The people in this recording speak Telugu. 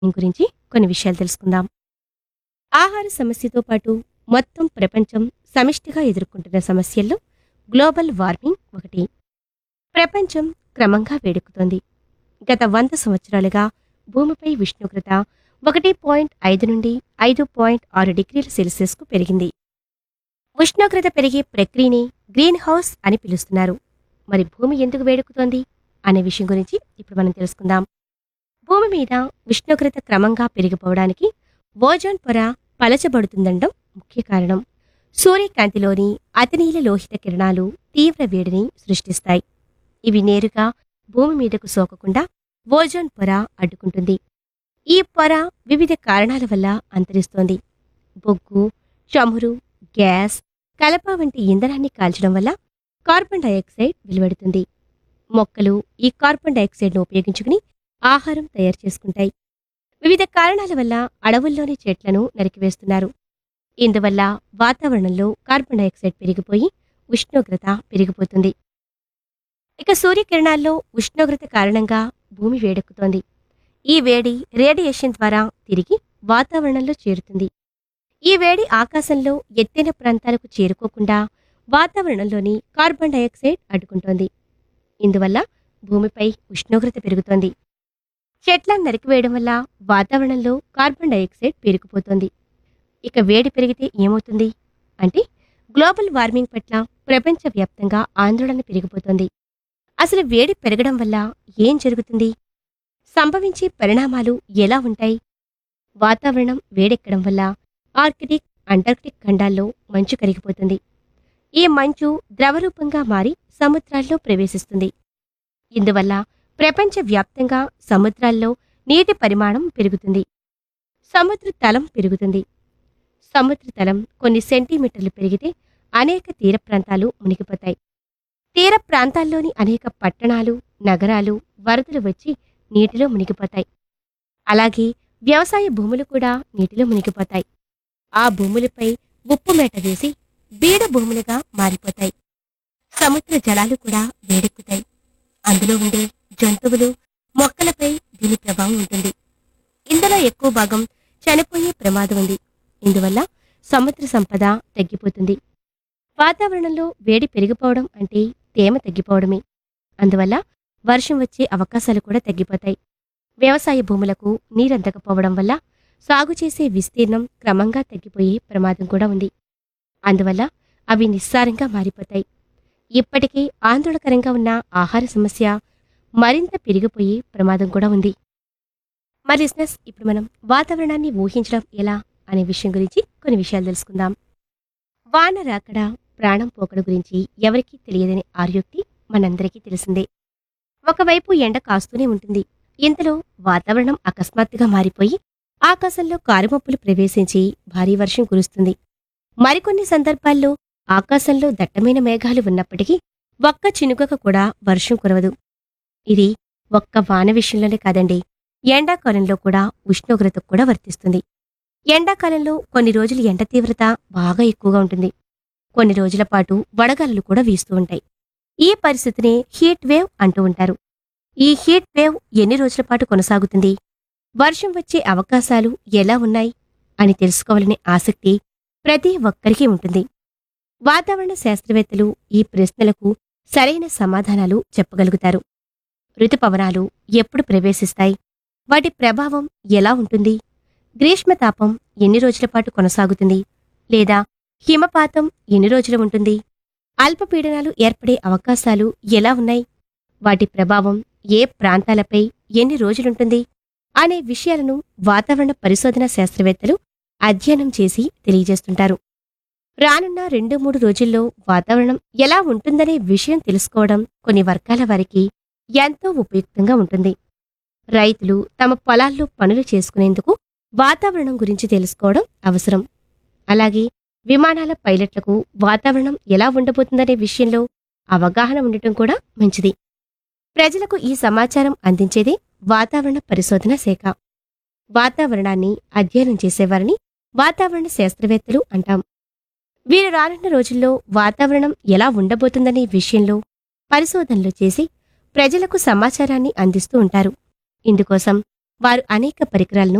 దీని గురించి కొన్ని విషయాలు తెలుసుకుందాం ఆహార సమస్యతో పాటు మొత్తం ప్రపంచం సమిష్టిగా ఎదుర్కొంటున్న సమస్యల్లో గ్లోబల్ వార్మింగ్ ఒకటి ప్రపంచం క్రమంగా వేడెక్కుతోంది గత వంద సంవత్సరాలుగా భూమిపై ఉష్ణోగ్రత ఒకటి పాయింట్ ఐదు నుండి ఐదు పాయింట్ ఆరు డిగ్రీల సెల్సియస్కు పెరిగింది ఉష్ణోగ్రత పెరిగే ప్రక్రియని గ్రీన్ హౌస్ అని పిలుస్తున్నారు మరి భూమి ఎందుకు వేడెక్కుతోంది అనే విషయం గురించి ఇప్పుడు మనం తెలుసుకుందాం భూమి మీద ఉష్ణోగ్రత క్రమంగా పెరిగిపోవడానికి ఓజోన్ పొర పలచబడుతుందనడం ముఖ్య కారణం సూర్యకాంతిలోని అతినీల లోహిత కిరణాలు తీవ్ర వేడిని సృష్టిస్తాయి ఇవి నేరుగా భూమి మీదకు సోకకుండా ఓజోన్ పొర అడ్డుకుంటుంది ఈ పొర వివిధ కారణాల వల్ల అంతరిస్తోంది బొగ్గు చమురు గ్యాస్ కలప వంటి ఇంధనాన్ని కాల్చడం వల్ల కార్బన్ డయాక్సైడ్ వెలువడుతుంది మొక్కలు ఈ కార్బన్ డయాక్సైడ్ను ఉపయోగించుకుని ఆహారం తయారు చేసుకుంటాయి వివిధ కారణాల వల్ల అడవుల్లోని చెట్లను నరికివేస్తున్నారు ఇందువల్ల వాతావరణంలో కార్బన్ డయాక్సైడ్ పెరిగిపోయి ఉష్ణోగ్రత పెరిగిపోతుంది ఇక సూర్యకిరణాల్లో ఉష్ణోగ్రత కారణంగా భూమి వేడెక్కుతోంది ఈ వేడి రేడియేషన్ ద్వారా తిరిగి వాతావరణంలో చేరుతుంది ఈ వేడి ఆకాశంలో ఎత్తైన ప్రాంతాలకు చేరుకోకుండా వాతావరణంలోని కార్బన్ డయాక్సైడ్ అడ్డుకుంటోంది ఇందువల్ల భూమిపై ఉష్ణోగ్రత పెరుగుతోంది చెట్లను నరికివేయడం వల్ల వాతావరణంలో కార్బన్ డయాక్సైడ్ పెరిగిపోతోంది ఇక వేడి పెరిగితే ఏమవుతుంది అంటే గ్లోబల్ వార్మింగ్ పట్ల ప్రపంచవ్యాప్తంగా ఆందోళన పెరిగిపోతోంది అసలు వేడి పెరగడం వల్ల ఏం జరుగుతుంది సంభవించే పరిణామాలు ఎలా ఉంటాయి వాతావరణం వేడెక్కడం వల్ల ఆర్కిటిక్ అంటార్కిటిక్ ఖండాల్లో మంచు కరిగిపోతుంది ఈ మంచు ద్రవరూపంగా మారి సముద్రాల్లో ప్రవేశిస్తుంది ఇందువల్ల ప్రపంచవ్యాప్తంగా సముద్రాల్లో నీటి పరిమాణం పెరుగుతుంది సముద్ర తలం పెరుగుతుంది సముద్ర తలం కొన్ని సెంటీమీటర్లు పెరిగితే అనేక తీర ప్రాంతాలు మునిగిపోతాయి తీర ప్రాంతాల్లోని అనేక పట్టణాలు నగరాలు వరదలు వచ్చి నీటిలో మునిగిపోతాయి అలాగే వ్యవసాయ భూములు కూడా నీటిలో మునిగిపోతాయి ఆ భూములపై ఉప్పు మేట వేసి బీడ భూములుగా మారిపోతాయి సముద్ర జలాలు కూడా వేడెక్కుతాయి అందులో ఉండే జంతువులు మొక్కలపై దీని ప్రభావం ఉంటుంది ఇందులో ఎక్కువ భాగం చనిపోయే ప్రమాదం ఉంది ఇందువల్ల సముద్ర సంపద తగ్గిపోతుంది వాతావరణంలో వేడి పెరిగిపోవడం అంటే తేమ తగ్గిపోవడమే అందువల్ల వర్షం వచ్చే అవకాశాలు కూడా తగ్గిపోతాయి వ్యవసాయ భూములకు నీరందకపోవడం వల్ల సాగు చేసే విస్తీర్ణం క్రమంగా తగ్గిపోయే ప్రమాదం కూడా ఉంది అందువల్ల అవి నిస్సారంగా మారిపోతాయి ఇప్పటికీ ఆందోళనకరంగా ఉన్న ఆహార సమస్య మరింత పెరిగిపోయే ప్రమాదం కూడా ఉంది మరి లిస్నెస్ ఇప్పుడు మనం వాతావరణాన్ని ఊహించడం ఎలా అనే విషయం గురించి కొన్ని విషయాలు తెలుసుకుందాం వాన రాకడ ప్రాణం పోకడ గురించి ఎవరికీ తెలియదని ఆర్యోక్తి మనందరికీ తెలిసిందే ఒకవైపు ఎండ కాస్తూనే ఉంటుంది ఇంతలో వాతావరణం అకస్మాత్తుగా మారిపోయి ఆకాశంలో కారుమప్పులు ప్రవేశించి భారీ వర్షం కురుస్తుంది మరికొన్ని సందర్భాల్లో ఆకాశంలో దట్టమైన మేఘాలు ఉన్నప్పటికీ ఒక్క చినుకకు కూడా వర్షం కురవదు ఇది ఒక్క వాన విషయంలోనే కాదండి ఎండాకాలంలో కూడా ఉష్ణోగ్రతకు కూడా వర్తిస్తుంది ఎండాకాలంలో కొన్ని రోజులు ఎండ తీవ్రత బాగా ఎక్కువగా ఉంటుంది కొన్ని రోజుల పాటు వడగాలులు కూడా వీస్తూ ఉంటాయి ఈ పరిస్థితిని హీట్ వేవ్ అంటూ ఉంటారు ఈ హీట్ వేవ్ ఎన్ని రోజుల పాటు కొనసాగుతుంది వర్షం వచ్చే అవకాశాలు ఎలా ఉన్నాయి అని తెలుసుకోవాలనే ఆసక్తి ప్రతి ఒక్కరికి ఉంటుంది వాతావరణ శాస్త్రవేత్తలు ఈ ప్రశ్నలకు సరైన సమాధానాలు చెప్పగలుగుతారు ఋతుపవనాలు ఎప్పుడు ప్రవేశిస్తాయి వాటి ప్రభావం ఎలా ఉంటుంది గ్రీష్మతాపం ఎన్ని రోజుల పాటు కొనసాగుతుంది లేదా హిమపాతం ఎన్ని రోజులు ఉంటుంది అల్పపీడనాలు ఏర్పడే అవకాశాలు ఎలా ఉన్నాయి వాటి ప్రభావం ఏ ప్రాంతాలపై ఎన్ని రోజులుంటుంది అనే విషయాలను వాతావరణ పరిశోధన శాస్త్రవేత్తలు అధ్యయనం చేసి తెలియజేస్తుంటారు రానున్న రెండు మూడు రోజుల్లో వాతావరణం ఎలా ఉంటుందనే విషయం తెలుసుకోవడం కొన్ని వర్గాల వారికి ఎంతో ఉపయుక్తంగా ఉంటుంది రైతులు తమ పొలాల్లో పనులు చేసుకునేందుకు వాతావరణం గురించి తెలుసుకోవడం అవసరం అలాగే విమానాల పైలట్లకు వాతావరణం ఎలా ఉండబోతుందనే విషయంలో అవగాహన ఉండటం కూడా మంచిది ప్రజలకు ఈ సమాచారం అందించేదే వాతావరణ పరిశోధన శాఖ వాతావరణాన్ని అధ్యయనం చేసేవారిని వాతావరణ శాస్త్రవేత్తలు అంటాం వీరు రానున్న రోజుల్లో వాతావరణం ఎలా ఉండబోతుందనే విషయంలో పరిశోధనలు చేసి ప్రజలకు సమాచారాన్ని అందిస్తూ ఉంటారు ఇందుకోసం వారు అనేక పరికరాలను